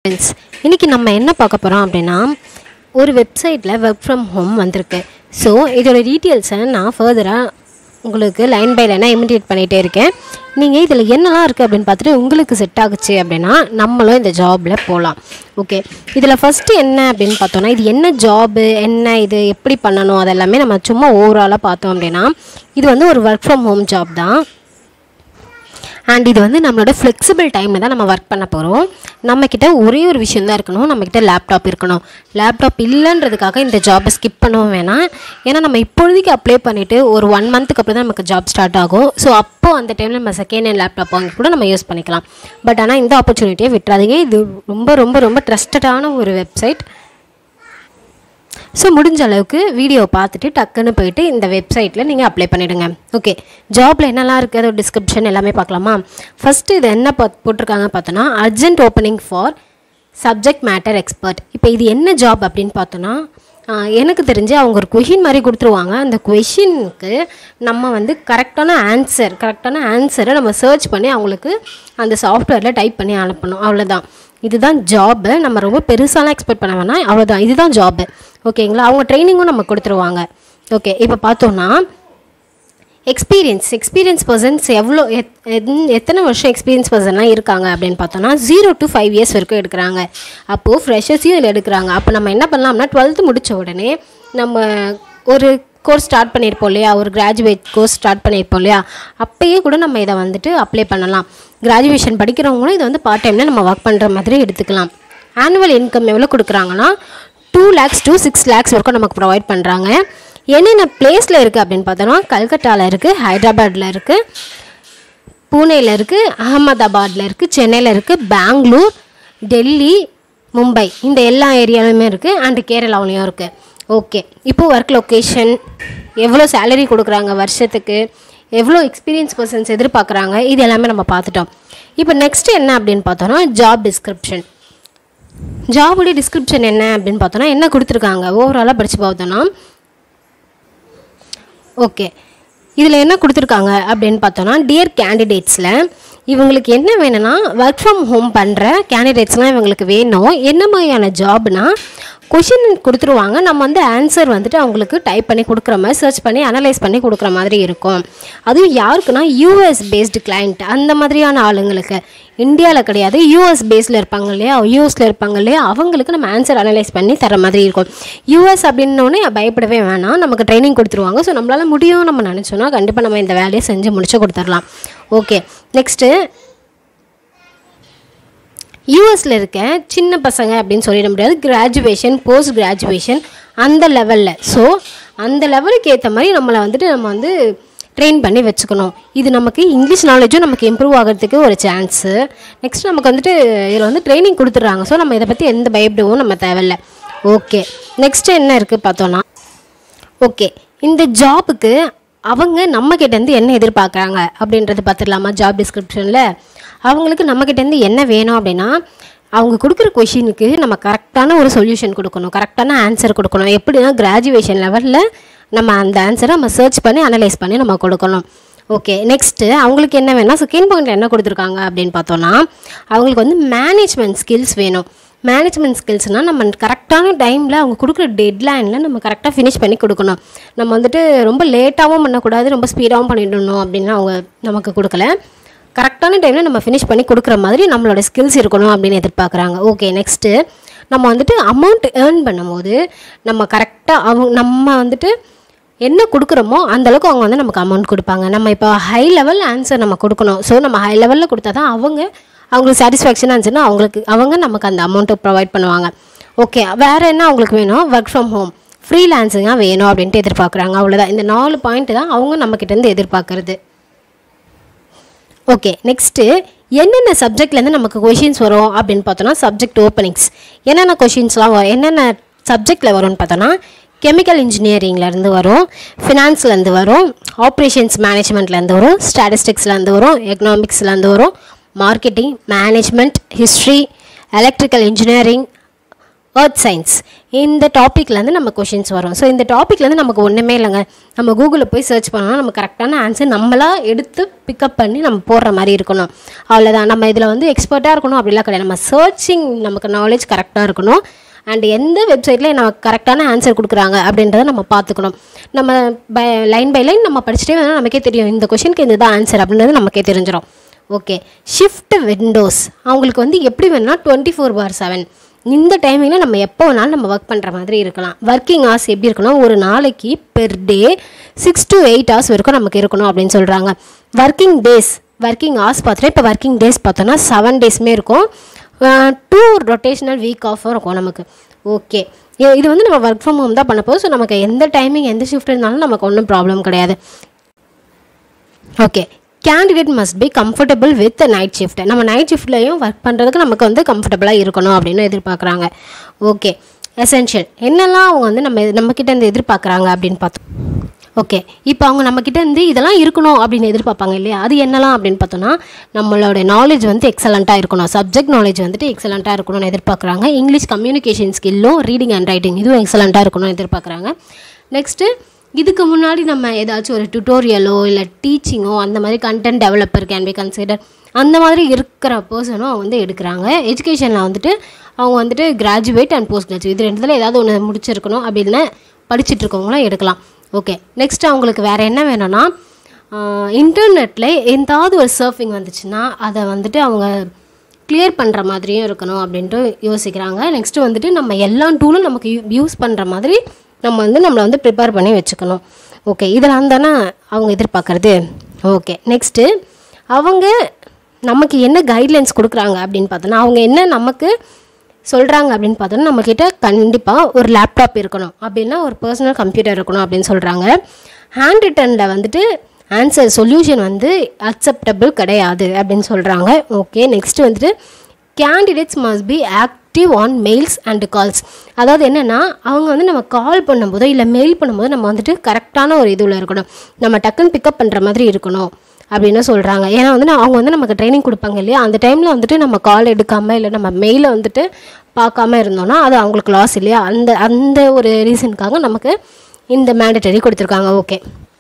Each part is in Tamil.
ஃப்ரெண்ட்ஸ் இன்றைக்கி நம்ம என்ன பார்க்க போகிறோம் அப்படின்னா ஒரு வெப்சைட்டில் ஒர்க் ஃப்ரம் ஹோம் வந்திருக்கு ஸோ இதோட டீட்டெயில்ஸை நான் ஃபர்தராக உங்களுக்கு லைன் பை லைனாக இமிடியேட் பண்ணிகிட்டே இருக்கேன் நீங்கள் இதில் என்னெல்லாம் இருக்குது அப்படின்னு பார்த்துட்டு உங்களுக்கு செட் ஆகுச்சு அப்படின்னா நம்மளும் இந்த ஜாபில் போகலாம் ஓகே இதில் ஃபஸ்ட்டு என்ன அப்படின்னு பார்த்தோன்னா இது என்ன ஜாபு என்ன இது எப்படி பண்ணணும் அதெல்லாமே நம்ம சும்மா ஓவராலாக பார்த்தோம் அப்படின்னா இது வந்து ஒரு ஒர்க் ஃப்ரம் ஹோம் ஜாப் தான் அண்ட் இது வந்து நம்மளோட ஃப்ளெக்சிபிள் டைமில் தான் நம்ம ஒர்க் பண்ண போகிறோம் நம்மக்கிட்ட ஒரே ஒரு விஷயம் தான் இருக்கணும் நம்மக்கிட்ட லேப்டாப் இருக்கணும் லேப்டாப் இல்லைன்றதுக்காக இந்த ஜாபை ஸ்கிப் பண்ணவும் வேணாம் ஏன்னா நம்ம இப்பொழுதைக்கு அப்ளை பண்ணிவிட்டு ஒரு ஒன் மந்த்துக்கு அப்புறம் தான் நமக்கு ஜாப் ஸ்டார்ட் ஆகும் ஸோ அப்போது அந்த டைமில் நம்ம செகண்ட் ஹேண்ட் லேப்டாப் வாங்கி கூட நம்ம யூஸ் பண்ணிக்கலாம் பட் ஆனால் இந்த ஆப்பர்ச்சுனிட்டியை விட்டுறாதீங்க இது ரொம்ப ரொம்ப ரொம்ப ட்ரஸ்டடான ஒரு வெப்சைட் ஸோ முடிஞ்ச அளவுக்கு வீடியோ பார்த்துட்டு டக்குன்னு போயிட்டு இந்த வெப்சைட்டில் நீங்கள் அப்ளை பண்ணிவிடுங்க ஓகே ஜாபில் என்னெல்லாம் இருக்குது அதோட டிஸ்கிரிப்ஷன் எல்லாமே பார்க்கலாமா ஃபஸ்ட்டு இது என்ன பா போட்டிருக்காங்க பார்த்தோன்னா urgent opening for subject matter expert இப்போ இது என்ன ஜாப் அப்படின்னு பார்த்தோன்னா ஆஹ், எனக்கு தெரிஞ்சு அவங்க ஒரு கொஷின் மாதிரி கொடுத்துருவாங்க அந்த கொஷினுக்கு நம்ம வந்து கரெக்டான ஆன்சர் கரெக்டான ஆன்சரை நம்ம சர்ச் பண்ணி அவங்களுக்கு அந்த சாஃப்ட்வேரில் டைப் பண்ணி அனுப்பணும் அவ்வளோதான் இதுதான் ஜாபு நம்ம ரொம்ப பெருசாலாம் எக்ஸ்பெக்ட் பண்ண வேணாம் அவ்வளோதான் இதுதான் ஜாபு ஓகேங்களா அவங்க ட்ரைனிங்கும் நம்ம கொடுத்துருவாங்க ஓகே இப்போ பார்த்தோன்னா எக்ஸ்பீரியன்ஸ் எக்ஸ்பீரியன்ஸ் பர்சன்ஸ் எவ்வளோ எத் எத்- எத்தனை வருஷம் எக்ஸ்பீரியன்ஸ் பர்சன்லாம் இருக்காங்க அப்படின்னு பார்த்தோன்னா ஜீரோ டு ஃபைவ் இயர்ஸ் வரைக்கும் எடுக்கிறாங்க அப்போது ஃப்ரெஷர்ஸையும் இதில் எடுக்கிறாங்க அப்போ நம்ம என்ன பண்ணலாம்னா டுவெல்த்து முடித்த உடனே நம்ம ஒரு கோர்ஸ் ஸ்டார்ட் பண்ணியிருப்போம் இல்லையா ஒரு கிராஜுவேட் கோர்ஸ் ஸ்டார்ட் பண்ணியிருப்போம் இல்லையா அப்பயே கூட நம்ம இதை வந்துட்டு அப்ளை பண்ணலாம் கிராஜுவேஷன் படிக்கிறவங்களும் இதை வந்து பார்ட் டைமில் நம்ம ஒர்க் பண்ணுற மாதிரி எடுத்துக்கலாம் ஆனுவல் இன்கம் எவ்வளோ கொடுக்குறாங்கன்னா two lakhs to six lakhs வரைக்கும் நமக்கு ப்ரொவைட் பண்ணுறாங்க என்னென்ன பிளேஸில் இருக்குது அப்படின்னு பார்த்தோன்னா கல்கட்டாவில் இருக்குது ஹைதராபாத்தில் இருக்குது பூனேயில் இருக்குது அகமதாபாத்தில் இருக்குது சென்னையில் இருக்குது பெங்களூர் டெல்லி மும்பை இந்த எல்லா ஏரியாலுமே இருக்குது அண்டு கேரளாவுலேயும் இருக்குது ஓகே இப்போ ஒர்க் லொக்கேஷன் எவ்வளோ சேலரி கொடுக்குறாங்க வருஷத்துக்கு எவ்வளோ எக்ஸ்பீரியன்ஸ் பர்சன்ஸ் எதிர்பார்க்குறாங்க இது எல்லாமே நம்ம பார்த்துட்டோம் இப்போ நெக்ஸ்ட் என்ன அப்படின்னு பார்த்தோன்னா ஜாப் டிஸ்கிரிப்ஷன் ஜாபுடைய டிஸ்கிரிப்ஷன் என்ன அப்படின்னு பார்த்தோன்னா என்ன கொடுத்துருக்காங்க ஓவராலாக படித்து பார்த்தோன்னா ஓகே இதில் என்ன கொடுத்துருக்காங்க அப்படின்னு பார்த்தோன்னா டியர் கேண்டிடேட்ஸில் இவங்களுக்கு என்ன வேணும்னா ஒர்க் ஃப்ரம் ஹோம் பண்ணுற கேண்டிடேட்ஸ்லாம் இவங்களுக்கு வேணும் என்ன மாதிரியான ஜாப்னா கொஷின் கொடுத்துருவாங்க நம்ம வந்து ஆன்சர் வந்துட்டு அவங்களுக்கு டைப் பண்ணி கொடுக்குற மாதிரி சர்ச் பண்ணி அனலைஸ் பண்ணி கொடுக்குற மாதிரி இருக்கும் அதுவும் யாருக்குன்னா யூஎஸ் பேஸ்டு கிளைண்ட் அந்த மாதிரியான ஆளுங்களுக்கு இந்தியாவில் கிடையாது யூஎஸ் பேஸில் இருப்பாங்க இல்லையா யூஎஸில் இருப்பாங்க இல்லையா அவங்களுக்கு நம்ம ஆன்சர் அனலைஸ் பண்ணி தர மாதிரி இருக்கும் யூஎஸ் அப்படின்னோடனே பயப்படவே வேணாம் நமக்கு ட்ரைனிங் கொடுத்துருவாங்க ஸோ நம்மளால் முடியும் நம்ம நினச்சோன்னா கண்டிப்பாக நம்ம இந்த வேலையை செஞ்சு முடிச்சு கொடுத்துடலாம் ஓகே நெக்ஸ்ட்டு யூஎஸில் இருக்க சின்ன பசங்க அப்படின்னு சொல்லிட முடியாது கிராஜுவேஷன் போஸ்ட் கிராஜுவேஷன் அந்த லெவலில் ஸோ அந்த லெவலுக்கு ஏற்ற மாதிரி நம்மளை வந்துட்டு நம்ம வந்து ட்ரெயின் பண்ணி வச்சுக்கணும் இது நமக்கு இங்கிலீஷ் நாலேஜும் நமக்கு இம்ப்ரூவ் ஆகிறதுக்கு ஒரு சான்ஸு நெக்ஸ்ட் நமக்கு வந்துட்டு இதில் வந்து ட்ரைனிங் கொடுத்துட்றாங்க ஸோ நம்ம இதை பற்றி எந்த பயப்படவும் நம்ம தேவையில்ல ஓகே நெக்ஸ்ட்டு என்ன இருக்குது பார்த்தோன்னா ஓகே இந்த ஜாபுக்கு அவங்க நம்மக்கிட்டேருந்து என்ன எதிர்பார்க்குறாங்க அப்படின்றது பார்த்துடலாமா ஜாப் டிஸ்கிரிப்ஷனில் அவங்களுக்கு நம்மக்கிட்டேருந்து என்ன வேணும் அப்படின்னா அவங்க கொடுக்குற கொஷினுக்கு நம்ம கரெக்டான ஒரு சொல்யூஷன் கொடுக்கணும் கரெக்டான ஆன்சர் கொடுக்கணும் எப்படின்னா கிராஜுவேஷன் லெவலில் நம்ம அந்த ஆன்சரை நம்ம சர்ச் பண்ணி அனலைஸ் பண்ணி நம்ம கொடுக்கணும் ஓகே நெக்ஸ்ட்டு அவங்களுக்கு என்ன வேணால் செகண்ட் பாயிண்ட் என்ன கொடுத்துருக்காங்க அப்படின்னு பார்த்தோன்னா அவங்களுக்கு வந்து மேனேஜ்மெண்ட் ஸ்கில்ஸ் வேணும் மேனேஜ்மெண்ட் ஸ்கில்ஸ்னால் நம்ம கரெக்டான டைமில் அவங்க கொடுக்குற டெட்லைனில் நம்ம கரெக்டாக ஃபினிஷ் பண்ணி கொடுக்கணும் நம்ம வந்துட்டு ரொம்ப லேட்டாகவும் பண்ணக்கூடாது ரொம்ப ஸ்பீடாகவும் பண்ணிடணும் அப்படின்னு அவங்க நமக்கு கொடுக்கல கரெக்டான டைமில் நம்ம ஃபினிஷ் பண்ணி கொடுக்குற மாதிரி நம்மளோட ஸ்கில்ஸ் இருக்கணும் அப்படின்னு எதிர்பார்க்குறாங்க ஓகே நெக்ஸ்ட்டு நம்ம வந்துட்டு அமௌண்ட் ஏர்ன் பண்ணும்போது நம்ம கரெக்டாக அவங்க நம்ம வந்துட்டு என்ன கொடுக்குறோமோ அந்த அளவுக்கு அவங்க வந்து நமக்கு அமௌண்ட் கொடுப்பாங்க நம்ம இப்போ ஹை லெவல் ஆன்சர் நம்ம கொடுக்கணும் ஸோ நம்ம ஹை லெவலில் கொடுத்தா தான் அவங்க அவங்களுக்கு சாட்டிஸ்ஃபேக்ஷனாக இருந்துச்சுன்னா அவங்களுக்கு அவங்க நமக்கு அந்த அமௌண்ட்டை ப்ரொவைட் பண்ணுவாங்க ஓகே வேறு என்ன அவங்களுக்கு வேணும் ஒர்க் ஃப்ரம் ஹோம் ஃப்ரீலான்சிங்காக வேணும் அப்படின்ட்டு எதிர்பார்க்குறாங்க அவ்வளோதான் இந்த நாலு பாயிண்ட் தான் அவங்க நம்மக்கிட்டேருந்து எதிர்பார்க்குறது ஓகே நெக்ஸ்ட்டு என்னென்ன சப்ஜெக்ட்லேருந்து நமக்கு கொஷின்ஸ் வரும் அப்படின்னு பார்த்தோன்னா சப்ஜெக்ட் ஓப்பனிங்ஸ் என்னென்ன கொஷின்ஸ்லாம் வரும் என்னென்ன சப்ஜெக்டில் வரும்னு பார்த்தோன்னா கெமிக்கல் இன்ஜினியரிங்லேருந்து வரும் ஃபினான்ஸ்லேருந்து வரும் ஆப்ரேஷன்ஸ் மேனேஜ்மெண்ட்லேருந்து வரும் ஸ்டாட்டிஸ்டிக்ஸ்லேருந்து வரும் எக்கனாமிக்ஸ்லேருந்து வரும் marketing management history electrical engineering earth science இந்த டாப்பிக்லேருந்து நம்ம கொஷின்ஸ் வரும் ஸோ இந்த டாப்பிக்லேருந்து நமக்கு ஒன்றுமே இல்லைங்க நம்ம கூகுளில் போய் சர்ச் பண்ணோம்னா நம்ம கரெக்டான ஆன்சர் நம்மளா எடுத்து பிக்கப் பண்ணி நம்ம போடுற மாதிரி இருக்கணும் அவ்வளோதான் நம்ம இதில் வந்து எக்ஸ்பர்ட்டாக இருக்கணும் அப்படிலாம் கிடையாது நம்ம சர்ச்சிங் நமக்கு நாலேஜ் கரெக்டாக இருக்கணும் அண்ட் எந்த வெப்சைட்டில் நமக்கு கரெக்டான ஆன்சர் கொடுக்குறாங்க அப்படின்றத நம்ம பார்த்துக்கணும் நம்ம பை லைன் பை லைன் நம்ம படிச்சுட்டே வந்தால் நமக்கே தெரியும் இந்த கொஷினுக்கு இதுதான் ஆன்சர் அப்படின்றது நமக்கே தெரிஞ்சிடும் ஓகே ஷிஃப்ட் விண்டோஸ் அவங்களுக்கு வந்து எப்படி வேணும்னா டுவெண்ட்டி ஃபோர் பார் செவன் இந்த டைமிங்கில் நம்ம எப்போ வேணாலும் நம்ம ஒர்க் பண்ணுற மாதிரி இருக்கலாம் ஒர்க்கிங் ஹவர்ஸ் எப்படி இருக்கணும் ஒரு நாளைக்கு per day six to eight hours வரைக்கும் நமக்கு இருக்கணும் அப்படின்னு சொல்கிறாங்க ஒர்க்கிங் டேஸ் ஒர்க்கிங் ஹவர்ஸ் பார்த்தோன்னா இப்போ ஒர்க்கிங் டேஸ் பார்த்தோன்னா செவன் டேஸ்மே இருக்கும் டூ ரொட்டேஷனல் வீக் ஆஃபும் இருக்கும் நமக்கு ஓகே இது வந்து நம்ம ஒர்க் ஃப்ரம் ஹோம் தான் பண்ண போதும் ஸோ நமக்கு எந்த டைமிங் எந்த ஷிஃப்ட் இருந்தாலும் நமக்கு ஒன்றும் ப்ராப்ளம் கிடையாது okay candidate must be comfortable with night shift நம்ம நைட் ஷிஃப்ட்லையும் ஒர்க் பண்ணுறதுக்கு நமக்கு வந்து கம்ஃபர்டபுளாக இருக்கணும் அப்படின்னு எதிர்பார்க்குறாங்க ஓகே எசென்ஷியல் என்னெல்லாம் அவங்க வந்து நம்ம நம்மக்கிட்ட இருந்து எதிர்பார்க்குறாங்க அப்படின்னு பார்த்தோம் ஓகே இப்போ அவங்க நம்மக்கிட்ட இருந்து இதெல்லாம் இருக்கணும் அப்படின்னு எதிர்பார்ப்பாங்க இல்லையா அது என்னலாம் அப்படின்னு பார்த்தோன்னா நம்மளோட நாலேஜ் வந்து எக்ஸலண்ட்டாக இருக்கணும் சப்ஜெக்ட் நாலேஜ் வந்துட்டு எக்ஸலண்ட்டாக இருக்கணும்னு எதிர்பார்க்குறாங்க இங்கிலீஷ் கம்யூனிகேஷன் ஸ்கில்லும் ரீடிங் அண்ட் ரைட்டிங் இதுவும் எக்ஸலண்ட்டாக இருக்கணும்னு எதிர்பார்க்குறாங்க நெக்ஸ்ட்டு இதுக்கு முன்னாடி நம்ம ஏதாச்சும் ஒரு டுட்டோரியலோ இல்லை டீச்சிங்கோ அந்த மாதிரி content developer can be consider அந்த மாதிரி இருக்கிற பர்சனும் அவங்க வந்து எடுக்கிறாங்க எஜுகேஷனில் வந்துட்டு அவங்க வந்துட்டு கிராஜுவேட் அண்ட் போஸ்ட் கிராஜுவேட் இது ரெண்டுத்தில் ஏதாவது ஒன்று முடிச்சிருக்கணும் அப்படின்னு படிச்சுட்டு இருக்கவங்களும் எடுக்கலாம் ஓகே நெக்ஸ்ட் அவங்களுக்கு வேறு என்ன வேணும்னா இன்டர்நெட்டில் எந்தாவது ஒரு சர்ஃபிங் வந்துச்சுன்னா அதை வந்துட்டு அவங்க கிளியர் பண்ணுற மாதிரியும் இருக்கணும் அப்படின்ட்டு யோசிக்கிறாங்க நெக்ஸ்ட்டு வந்துட்டு நம்ம எல்லா டூலும் நமக்கு யூஸ் பண்ணுற மாதிரி நம்ம வந்து நம்மளை வந்து ப்ரிப்பேர் பண்ணி வச்சுக்கணும் ஓகே இதெல்லாம் தானே அவங்க எதிர்பார்க்குறது ஓகே நெக்ஸ்ட்டு அவங்க நமக்கு என்ன கைட்லைன்ஸ் கொடுக்குறாங்க அப்படின்னு பார்த்தோன்னா அவங்க என்ன நமக்கு சொல்கிறாங்க அப்படின்னு பார்த்தோன்னா நம்மக்கிட்ட கண்டிப்பாக ஒரு லேப்டாப் இருக்கணும் அப்படின்னா ஒரு பர்சனல் கம்ப்யூட்டர் இருக்கணும் அப்படின்னு சொல்கிறாங்க ஹேண்ட் ரிட்டனில் வந்துட்டு ஆன்சர் சொல்யூஷன் வந்து அக்செப்டபிள் கிடையாது அப்படின்னு சொல்கிறாங்க ஓகே நெக்ஸ்ட் வந்துட்டு candidates must be active on mails and calls அதாவது என்னென்னா அவங்க வந்து நம்ம கால் பண்ணும்போதோ இல்லை மெயில் பண்ணும்போது நம்ம வந்துட்டு கரெக்டான ஒரு இதுவில் இருக்கணும் நம்ம டக்குன்னு பிக்கப் பண்ணுற மாதிரி இருக்கணும் அப்படின்னு சொல்கிறாங்க ஏன்னா வந்து நான் அவங்க வந்து நமக்கு ட்ரைனிங் கொடுப்பாங்க இல்லையா அந்த டைமில் வந்துட்டு நம்ம கால் எடுக்காமல் இல்லை நம்ம மெயிலை வந்துட்டு பார்க்காம இருந்தோம்னா அது அவங்களுக்கு லாஸ் இல்லையா அந்த அந்த ஒரு ரீசனுக்காக நமக்கு இந்த மேண்டட்டரி கொடுத்துருக்காங்க ஓகே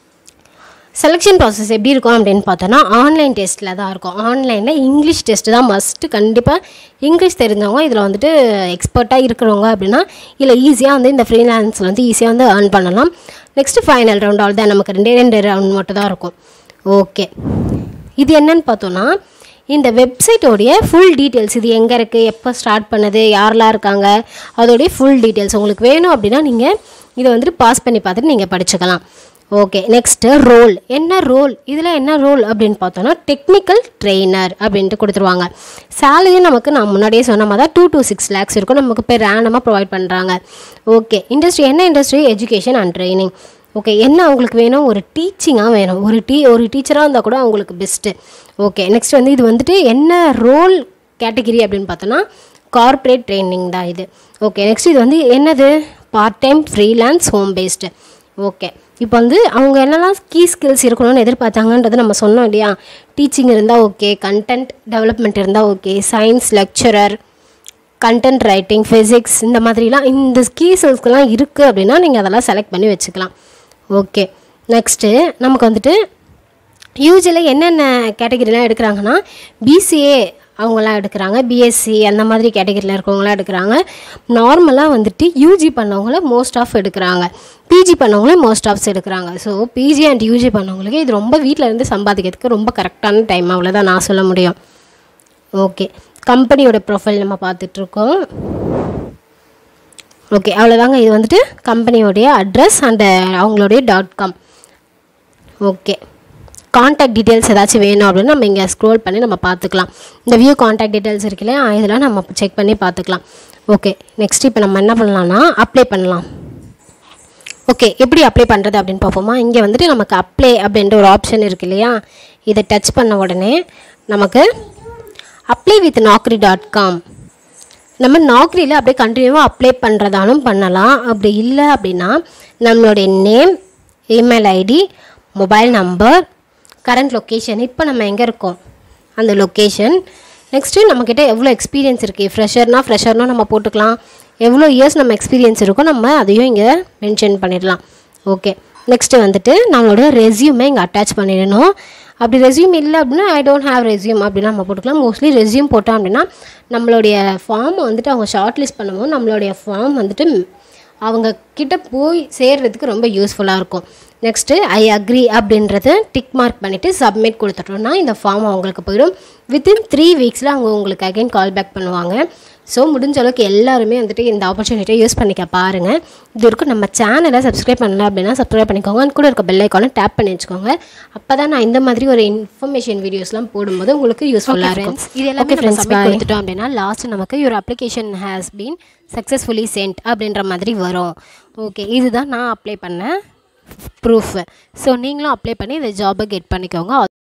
செலெக்ஷன் ப்ராசஸ் எப்படி இருக்கும் அப்படின்னு பார்த்தோன்னா ஆன்லைன் டெஸ்ட்டில் தான் இருக்கும் ஆன்லைனில் இங்கிலீஷ் டெஸ்ட்டு தான் மஸ்ட்டு கண்டிப்பாக இங்கிலீஷ் தெரிஞ்சவங்க இதில் வந்துட்டு எக்ஸ்பர்ட்டாக இருக்கிறவங்க அப்படின்னா இல்லை ஈஸியாக வந்து இந்த ஃப்ரீலான்ஸில் வந்து ஈஸியாக வந்து ஏர்ன் பண்ணலாம் நெக்ஸ்ட்டு ஃபைனல் ரவுண்ட் ஆல் தான் நமக்கு ரெண்டே ரெண்டு ரவுண்ட் மட்டும் தான் இருக்கும் ஓகே இது என்னன்னு பார்த்தோன்னா இந்த வெப்சைட்டோடைய ஃபுல் டீட்டெயில்ஸ் இது எங்கே இருக்குது எப்போ ஸ்டார்ட் பண்ணது யாரெல்லாம் இருக்காங்க அதோடைய ஃபுல் டீட்டெயில்ஸ் உங்களுக்கு வேணும் அப்படின்னா நீங்கள் இதை வந்துட்டு பாஸ் பண்ணி பார்த்துட்டு நீங்கள் படிச்சுக்கலாம் ஓகே நெக்ஸ்ட்டு ரோல் என்ன ரோல் இதில் என்ன ரோல் அப்படின்னு பார்த்தோன்னா டெக்னிக்கல் ட்ரெயினர் அப்படின்ட்டு கொடுத்துருவாங்க சேலரி நமக்கு நான் முன்னாடியே சொன்ன மாதிரி தான் டூ to சிக்ஸ் லேக்ஸ் இருக்கும் நமக்கு பேர் ரேண்டமாக ப்ரொவைட் பண்ணுறாங்க ஓகே இண்டஸ்ட்ரி என்ன industry education and training okay என்ன அவங்களுக்கு வேணும் ஒரு டீச்சிங்காக வேணும் ஒரு டீ ஒரு டீச்சராக இருந்தால் கூட அவங்களுக்கு பெஸ்ட்டு ஓகே நெக்ஸ்ட் வந்து இது வந்துட்டு என்ன ரோல் கேட்டகிரி அப்படின்னு பார்த்தோன்னா கார்ப்பரேட் ட்ரைனிங் தான் இது ஓகே நெக்ஸ்ட் இது வந்து என்னது part time freelance home based okay இப்போ வந்து அவங்க என்னெல்லாம் கீ ஸ்கில்ஸ் இருக்கணும்னு எதிர்பார்த்தாங்கன்றது நம்ம சொன்னோம் இல்லையா டீச்சிங் இருந்தால் ஓகே கண்டென்ட் டெவலப்மெண்ட் இருந்தால் okay science lecturer content writing physics இந்த மாதிரிலாம் இந்த கீ ஸ்கில்ஸ்க்கெல்லாம் இருக்குது அப்படின்னா நீங்கள் அதெல்லாம் செலக்ட் பண்ணி வச்சுக்கலாம் ஓகே நெக்ஸ்ட்டு நமக்கு வந்துட்டு யூஜுவலாக என்னென்ன கேட்டகரிலாம் எடுக்கிறாங்கன்னா பிசிஏ அவங்களாம் எடுக்கிறாங்க பிஎஸ்சி அந்த மாதிரி கேட்டகரியில் இருக்கவங்களாம் எடுக்கிறாங்க நார்மலாக வந்துட்டு யூஜி பண்ணவங்கள மோஸ்ட் ஆஃப் எடுக்கிறாங்க பிஜி பண்ணவங்களே மோஸ்ட் ஆஃப்ஸ் எடுக்கிறாங்க ஸோ பிஜி அண்ட் யூஜி பண்ணவங்களுக்கு இது ரொம்ப வீட்டில் இருந்து சம்பாதிக்கிறதுக்கு ரொம்ப கரெக்டான டைம் அவ்வளோதான் நான் சொல்ல முடியும் ஓகே கம்பெனியோட ப்ரொஃபைல் நம்ம பார்த்துட்ருக்கோம் ஓகே அவ்வளோதாங்க இது வந்துட்டு கம்பெனியோடைய அட்ரஸ் அண்டு அவங்களுடைய dot com okay contact details ஏதாச்சும் வேணும் அப்படின்னு நம்ம இங்கே ஸ்க்ரோல் பண்ணி நம்ம பார்த்துக்கலாம் இந்த வியூ காண்டாக்ட் டீட்டெயில்ஸ் இருக்கு இல்லையா இதெல்லாம் நம்ம செக் பண்ணி பார்த்துக்கலாம் ஓகே நெக்ஸ்ட் இப்போ நம்ம என்ன பண்ணலாம்னா அப்ளை பண்ணலாம் ஓகே எப்படி அப்ளை பண்ணுறது அப்படின்னு பார்ப்போமா இங்கே வந்துட்டு நமக்கு அப்ளை அப்படின்ற ஒரு ஆப்ஷன் இருக்கு இல்லையா இதை டச் பண்ண உடனே நமக்கு apply with Naukri dot com நம்ம நாக்ரியில் அப்படியே கண்டினியூவாக அப்ளை பண்ணுறதாலும் பண்ணலாம் அப்படி இல்லை அப்படின்னா நம்மளுடைய name email ID mobile number current location இப்போ நம்ம எங்கே இருக்கோம் அந்த லொக்கேஷன் நெக்ஸ்ட்டு நம்மக்கிட்ட எவ்வளோ எக்ஸ்பீரியன்ஸ் இருக்குது ஃப்ரெஷர்னால் ஃப்ரெஷர்னால் நம்ம போட்டுக்கலாம் எவ்வளோ இயர்ஸ் நம்ம எக்ஸ்பீரியன்ஸ் இருக்கோ நம்ம அதையும் இங்கே மென்ஷன் பண்ணிடலாம் ஓகே நெக்ஸ்ட்டு வந்துட்டு நம்மளோட ரெஸ்யூமை இங்கே அட்டாச் பண்ணிடணும் அப்படி ரெஸ்யூம் இல்லை அப்படின்னா ஐ டோன்ட் ஹேவ் ரெஸ்யூம் அப்படின்னா நம்ம போட்டுக்கலாம் மோஸ்ட்லி ரெஸ்யூம் போட்டோம் அப்படின்னா நம்மளுடைய ஃபார்மை வந்துட்டு அவங்க ஷார்ட் லிஸ்ட் பண்ணும்போது நம்மளுடைய ஃபார்ம் வந்துட்டு அவங்க கிட்ட போய் சேர்றதுக்கு ரொம்ப யூஸ்ஃபுல்லாக இருக்கும் நெக்ஸ்ட்டு ஐ அக்ரி அப்படின்றத டிக் மார்க் பண்ணிவிட்டு சப்மிட் கொடுத்துட்டோம்னா இந்த ஃபார்ம் அவங்களுக்கு போயிடும் வித்தின் த்ரீ வீக்ஸில் அவங்க உங்களுக்கு அகைன் கால் பேக் பண்ணுவாங்க ஸோ முடிஞ்ச அளவுக்கு எல்லாருமே வந்துட்டு இந்த ஆப்பர்ச்சுனிட்டியை யூஸ் பண்ணிக்க பாருங்கள் இது வரைக்கும் நம்ம சேனலை சப்ஸ்கிரைப் பண்ணல அப்படின்னா சப்ஸ்கிரைப் பண்ணிக்கோங்க அது கூட இருக்க பெல் ஐக்கானை டேப் பண்ணி வச்சுக்கோங்க அப்போ தான் நான் இந்த மாதிரி ஒரு இன்ஃபர்மேஷன் வீடியோஸ்லாம் போடும்போது உங்களுக்கு யூஸ்ஃபுல்லாக இருக்கும் இது எல்லாமே ஃப்ரெண்ட்ஸ் கொடுத்துட்டோம் அப்படின்னா லாஸ்ட் நமக்கு ஒரு application has been successfully sent அப்படின்ற மாதிரி வரும் ஓகே இதுதான் நான் அப்ளை பண்ண ப்ரூஃப் ஸோ நீங்களும் அப்ளை பண்ணி இந்த ஜாபை கெட் பண்ணிக்கோங்க